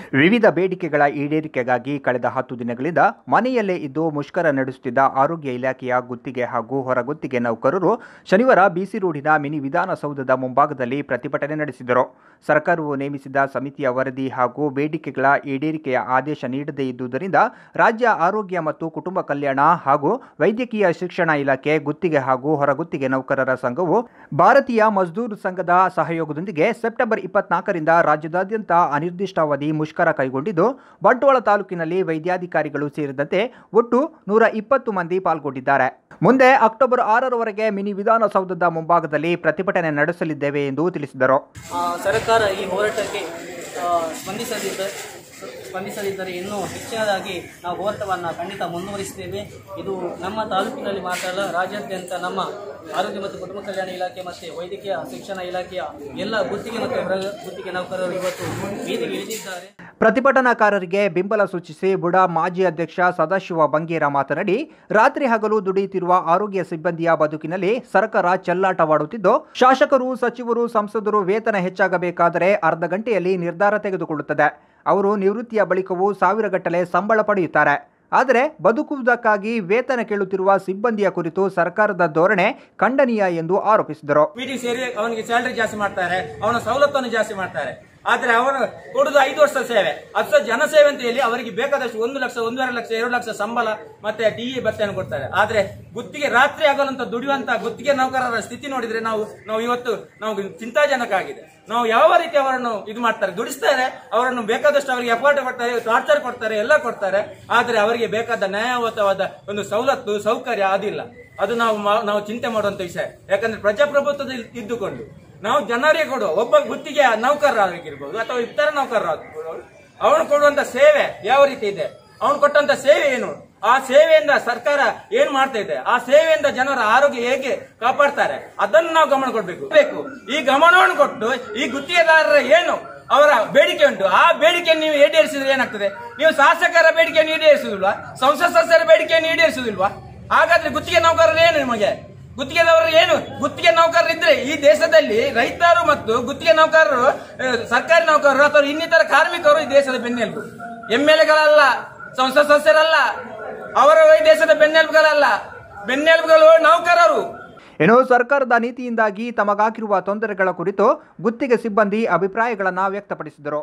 ವಿವಿಧ ಬೇಡಿಕೆಗಳ ಈಡೇರಿಕೆಗಾಗಿ ಕಳೆದ ಹತ್ತು ದಿನಗಳಿಂದ ಮನೆಯಲ್ಲೇ ಇದ್ದು ಮುಷ್ಕರ ನಡೆಸುತ್ತಿದ್ದ ಆರೋಗ್ಯ ಇಲಾಖೆಯ ಗುತ್ತಿಗೆ ಹಾಗೂ ಹೊರಗುತ್ತಿಗೆ ನೌಕರರು ಶನಿವಾರ ಬಿಸಿ ರೋಡಿನ ಮಿನಿ ವಿಧಾನಸೌಧದ ಮುಂಭಾಗದಲ್ಲಿ ಪ್ರತಿಭಟನೆ ನಡೆಸಿದರು ಸರ್ಕಾರವು ನೇಮಿಸಿದ ಸಮಿತಿಯ ವರದಿ ಹಾಗೂ ಬೇಡಿಕೆಗಳ ಈಡೇರಿಕೆಯ ಆದೇಶ ನೀಡದೇ ಇದ್ದುದರಿಂದ ರಾಜ್ಯ ಆರೋಗ್ಯ ಮತ್ತು ಕುಟುಂಬ ಕಲ್ಯಾಣ ಹಾಗೂ ವೈದ್ಯಕೀಯ ಶಿಕ್ಷಣ ಇಲಾಖೆ ಗುತ್ತಿಗೆ ಹಾಗೂ ಹೊರಗುತ್ತಿಗೆ ನೌಕರರ ಸಂಘವು ಭಾರತೀಯ ಮಜ್ದೂರ್ ಸಂಘದ ಸಹಯೋಗದೊಂದಿಗೆ ಸೆಪ್ಟೆಂಬರ್ ಇಪ್ಪತ್ನಾಲ್ಕರಿಂದ ರಾಜ್ಯದಾದ್ಯಂತ ಅನಿರ್ದಿಷ್ಟಾವಧಿ ಮುಷ್ಕರ ಕೈಗೊಂಡಿದ್ದು ಬಂಟ್ವಾಳ ತಾಲೂಕಿನಲ್ಲಿ ವೈದ್ಯಾಧಿಕಾರಿಗಳು ಸೇರಿದಂತೆ ಒಟ್ಟು ನೂರ ಇಪ್ಪತ್ತು ಮಂದಿ ಪಾಲ್ಗೊಂಡಿದ್ದಾರೆ ಮುಂದೆ ಅಕ್ಟೋಬರ್ ಆರರವರೆಗೆ ಮಿನಿ ವಿಧಾನಸೌಧದ ಮುಂಭಾಗದಲ್ಲಿ ಪ್ರತಿಭಟನೆ ನಡೆಸಲಿದ್ದೇವೆ ಎಂದು ತಿಳಿಸಿದರು ಆ, ಸರ್ಕಾರ ಈ ಹೋರಾಟಕ್ಕೆ ಆ, ಸ್ಪಂದಿಸದಿದ್ದ ಸ್ಪಂದಿಸದಿದ್ದರೆ ಇನ್ನೂ ಹೆಚ್ಚಿನದಾಗಿ ನಾವು ಹೋರಾಟವನ್ನು ಖಂಡಿತ ಮುಂದುವರಿಸ್ತೇವೆ ಇದು ನಮ್ಮ ತಾಲೂಕಿನಲ್ಲಿ ಮಾತ್ರ ಅಲ್ಲ ರಾಜ್ಯಾದ್ಯಂತ ನಮ್ಮ ಆರೋಗ್ಯ ಮತ್ತು ಕುಟುಂಬ ಕಲ್ಯಾಣ ಇಲಾಖೆ ಮತ್ತು ವೈದ್ಯಕೀಯ ಶಿಕ್ಷಣ ಇಲಾಖೆಯ ಎಲ್ಲ ಗುತ್ತಿಗೆ ಮತ್ತು ಹೊರ ಗುತ್ತಿಗೆ ನೌಕರರು ಇವತ್ತು ಬೀದಿಗೆ ಇಳಿದಿದ್ದಾರೆ ಪ್ರತಿಭಟನಾಕಾರರಿಗೆ ಬೆಂಬಲ ಸೂಚಿಸಿ ಬುಡ ಮಾಜಿ ಅಧ್ಯಕ್ಷ ಸದಾಶಿವ ಬಂಗೇರ ಮಾತನಾಡಿ ರಾತ್ರಿ ಹಗಲು ದುಡಿಯುತ್ತಿರುವ ಆರೋಗ್ಯ ಸಿಬ್ಬಂದಿಯ ಬದುಕಿನಲ್ಲಿ ಸರ್ಕಾರ ಚೆಲ್ಲಾಟವಾಡುತ್ತಿದ್ದು ಶಾಸಕರು ಸಚಿವರು ಸಂಸದರು ವೇತನ ಹೆಚ್ಚಾಗಬೇಕಾದರೆ ಅರ್ಧ ಗಂಟೆಯಲ್ಲಿ ನಿರ್ಧಾರ ತೆಗೆದುಕೊಳ್ಳುತ್ತದೆ ಅವರು ನಿವೃತ್ತಿಯ ಬಳಿಕವೂ ಸಾವಿರಗಟ್ಟಲೆ ಸಂಬಳ ಪಡೆಯುತ್ತಾರೆ ಆದರೆ ಬದುಕುವುದಕ್ಕಾಗಿ ವೇತನ ಕೇಳುತ್ತಿರುವ ಸಿಬ್ಬಂದಿಯ ಕುರಿತು ಸರ್ಕಾರದ ಧೋರಣೆ ಖಂಡನೀಯ ಎಂದು ಆರೋಪಿಸಿದರು ಪಿಟಿ ಸೇರಿ ಅವನಿಗೆ ಸ್ಯಾಲರಿ ಜಾಸ್ತಿ ಮಾಡ್ತಾರೆ ಅವನ ಸವಲತ್ತನ್ನು ಜಾಸ್ತಿ ಮಾಡ್ತಾರೆ ಆದ್ರೆ ಅವನು ಕೊಡುದು ಐದು ವರ್ಷ ಸೇವೆ ಅದು ಸಹ ಜನಸೇವೆ ಅಂತ ಹೇಳಿ ಅವರಿಗೆ ಬೇಕಾದಷ್ಟು ಒಂದು ಲಕ್ಷ ಒಂದೂವರೆ ಲಕ್ಷ ಎರಡು ಲಕ್ಷ ಸಂಬಳ ಮತ್ತೆ ಟಿ ಭತ್ತೆಯನ್ನು ಕೊಡ್ತಾರೆ ಆದ್ರೆ ಗುತ್ತಿಗೆ ರಾತ್ರಿ ಆಗಲಂತ ದುಡಿಯುವಂತ ಗುತ್ತಿಗೆ ನೌಕರರ ಸ್ಥಿತಿ ನೋಡಿದ್ರೆ ನಾವು ನಾವು ಇವತ್ತು ನಾವು ಚಿಂತಾಜನಕ ಆಗಿದೆ ನಾವು ಯಾವ ರೀತಿ ಅವರನ್ನು ಇದು ಮಾಡ್ತಾರೆ ದುಡಿಸ್ತಾರೆ ಅವರನ್ನು ಬೇಕಾದಷ್ಟು ಅವರಿಗೆ ಎಫರ್ಟ್ ಕೊಡ್ತಾರೆ ಟಾರ್ಚರ್ ಕೊಡ್ತಾರೆ ಎಲ್ಲ ಕೊಡ್ತಾರೆ ಆದ್ರೆ ಅವರಿಗೆ ಬೇಕಾದ ನ್ಯಾಯಯುತವಾದ ಒಂದು ಸವಲತ್ತು ಸೌಕರ್ಯ ಅದಿಲ್ಲ ಅದು ನಾವು ಮಾ- ನಾವು ಚಿಂತೆ ಮಾಡುವಂತ ವಿಷಯ ಯಾಕಂದ್ರೆ ಪ್ರಜಾಪ್ರಭುತ್ವದಲ್ಲಿ ಇದ್ದುಕೊಂಡು ನಾವು ಜನರಿಗೆ ಕೊಡುವ ಒಬ್ಬ ಗುತ್ತಿಗೆ ನೌಕರರಾಗಿರ್ಬೋದು ಅಥವಾ ಇತರ ನೌಕರರಾಗಿರ್ಬೋದು ಅವನು ಕೊಡುವಂತ ಸೇವೆ ಯಾವ ರೀತಿ ಇದೆ ಅವನು ಕೊಟ್ಟಂತ ಸೇವೆ ಏನು ಆ ಸೇವೆಯಿಂದ ಸರ್ಕಾರ ಏನ್ ಮಾಡ್ತಾ ಇದೆ ಆ ಸೇವೆಯಿಂದ ಜನರ ಆರೋಗ್ಯ ಹೇಗೆ ಕಾಪಾಡ್ತಾರೆ ಅದನ್ನು ನಾವು ಗಮನ ಕೊಡ್ಬೇಕು ಬೇಕು ಈ ಗಮನವನ್ನು ಕೊಟ್ಟು ಈ ಗುತ್ತಿಗೆದಾರರ ಏನು ಅವರ ಬೇಡಿಕೆ ಉಂಟು ಆ ಬೇಡಿಕೆಯನ್ನು ನೀವು ಈಡೇರಿಸಿದ್ರೆ ಏನಾಗ್ತದೆ ನೀವು ಶಾಸಕರ ಬೇಡಿಕೆಯನ್ನು ಈಡೇರಿಸುವುದಿಲ್ವಾ ಸಂಸತ್ ಸದಸ್ಯರ ಬೇಡಿಕೆಯನ್ನು ಈಡೇರಿಸುವುದಿಲ್ವಾ ಹಾಗಾದ್ರೆ ಗುತ್ತಿಗೆ ನೌಕರರು ಏನು ನಿಮಗೆ ಗುತ್ತಿಗೆದವರು ಏನು ಗುತ್ತಿಗೆ ನೌಕರರು ಇದ್ರೆ ಈ ದೇಶದಲ್ಲಿ ರೈತರು ಮತ್ತು ಗುತ್ತಿಗೆ ನೌಕರರು ಆ, ಸರ್ಕಾರಿ ನೌಕರರು ಅಥವಾ ಇನ್ನಿತರ ಕಾರ್ಮಿಕರು ಈ ದೇಶದ ಬೆನ್ನೆಲುಬು ಎಂ ಎಲ್ ಎಗಳಲ್ಲ ಸಂಸತ್ ಸದಸ್ಯರಲ್ಲ ಅವರು ಈ ದೇಶದ ಬೆನ್ನೆಲುಬುಗಳಲ್ಲ ಬೆನ್ನೆಲುಬುಗಳು ನೌಕರರು ಇನ್ನು ಸರ್ಕಾರದ ನೀತಿಯಿಂದಾಗಿ ತಮಗಾಗಿರುವ ತೊಂದರೆಗಳ ಕುರಿತು ಗುತ್ತಿಗೆ ಸಿಬ್ಬಂದಿ ಅಭಿಪ್ರಾಯಗಳನ್ನು ವ್ಯಕ್ತಪಡಿಸಿದರು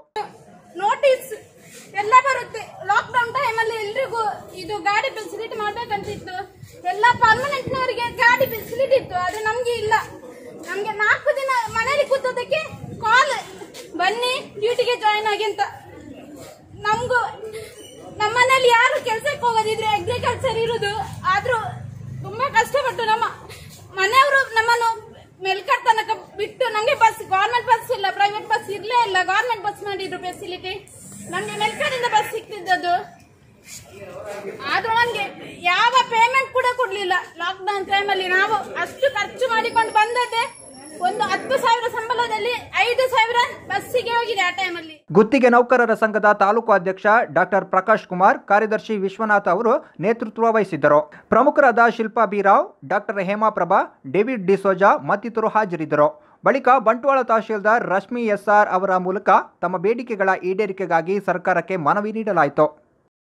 ನೋಟಿಸ್ ಎಲ್ಲ ಬರುತ್ತೆ ಲಾಕ್ಡೌನ್ ಟೈಮ್ ಅಲ್ಲಿ ಎಲ್ರಿಗೂ ಇದು ಗಾಡಿ ಫೆಸಿಲಿಟಿ ಮಾಡ್ಬೇಕಂತಿತ್ತು ಎಲ್ಲ ಪರ್ಮನೆಂಟ್ ನವರಿಗೆ ಗಾಡಿ ಫೆಸಿಲಿಟಿ ಇತ್ತು ಆದ್ರೆ ನಮ್ಗೆ ಇಲ್ಲ ನಮ್ಗೆ ನಾಲ್ಕು ದಿನ ಮನೇಲಿ ಕೂತೋದಕ್ಕೆ ಕಾಲ್ ಬನ್ನಿ ಡ್ಯೂಟಿಗೆ ಜಾಯಿನ್ ಆಗಿ ಅಂತ ನಮ್ಗೂ ನಮ್ಮನೇಲಿ ಯಾರು ಕೆಲ್ಸಕ್ಕೆ ಹೋಗೋದಿದ್ರೆ ಅಗ್ರಿಕಲ್ಚರ್ ಇರುದು ಆದ್ರೂ ತುಂಬಾ ಕಷ್ಟಪಟ್ಟು ನಮ್ಮ ಮನೆಯವರು ನಮ್ಮನ್ನು ಮೆಲ್ಕಟ್ ತನಕ ಬಿಟ್ಟು ನಮ್ಗೆ ಬಸ್ ಗವರ್ಮೆಂಟ್ ಬಸ್ ಇಲ್ಲ ಪ್ರೈವೇಟ್ ಬಸ್ ಇರ್ಲೇ ಇಲ್ಲ ಗವರ್ಮೆಂಟ್ ಬಸ್ ಮಾಡಿದ್ರು ಫೆಸಿಲಿಟಿ ನಮ್ಗೆ ಮೆಲ್ಕಡಿಂದ ಬಸ್ ಸಿಗ್ತಿದ್ದದ್ದು ಆದ್ರೂ ನಮ್ಗೆ ಯಾವ ಪೇಮೆಂಟ್ ಕೂಡ ಕೊಡ್ಲಿಲ್ಲ ಲಾಕ್ಡೌನ್ ಟೈಮಲ್ಲಿ ನಾವು ಅಷ್ಟು ಖರ್ಚು ಮಾಡಿಕೊಂಡು ಬಂದದ್ದೇ ಒಂದು ಹತ್ತು ಸಾವಿರ ಸಂಬಳದಲ್ಲಿ ಐದು ಸಾವಿರ ಬಸ್ಸಿಗೆ ಹೋಗಿದೆ ಆ ಟೈಮಲ್ಲಿ ಗುತ್ತಿಗೆ ನೌಕರರ ಸಂಘದ ತಾಲೂಕು ಅಧ್ಯಕ್ಷ ಡಾಕ್ಟರ್ ಪ್ರಕಾಶ್ ಕುಮಾರ್ ಕಾರ್ಯದರ್ಶಿ ವಿಶ್ವನಾಥ್ ಅವರು ನೇತೃತ್ವ ವಹಿಸಿದ್ದರು ಪ್ರಮುಖರಾದ ಶಿಲ್ಪಾ ಬಿರಾವ್ ಡಾಕ್ಟರ್ ಹೇಮಾಪ್ರಭಾ ಡೇವಿಡ್ ಡಿಸೋಜಾ ಮತ್ತಿತರರು ಹಾಜರಿದ್ದರು ಬಳಿಕ ಬಂಟ್ವಾಳ ತಹಶೀಲ್ದಾರ್ ರಶ್ಮಿ ಎಸ್ಆರ್ ಅವರ ಮೂಲಕ ತಮ್ಮ ಬೇಡಿಕೆಗಳ ಈಡೇರಿಕೆಗಾಗಿ ಸರ್ಕಾರಕ್ಕೆ ಮನವಿ ನೀಡಲಾಯಿತು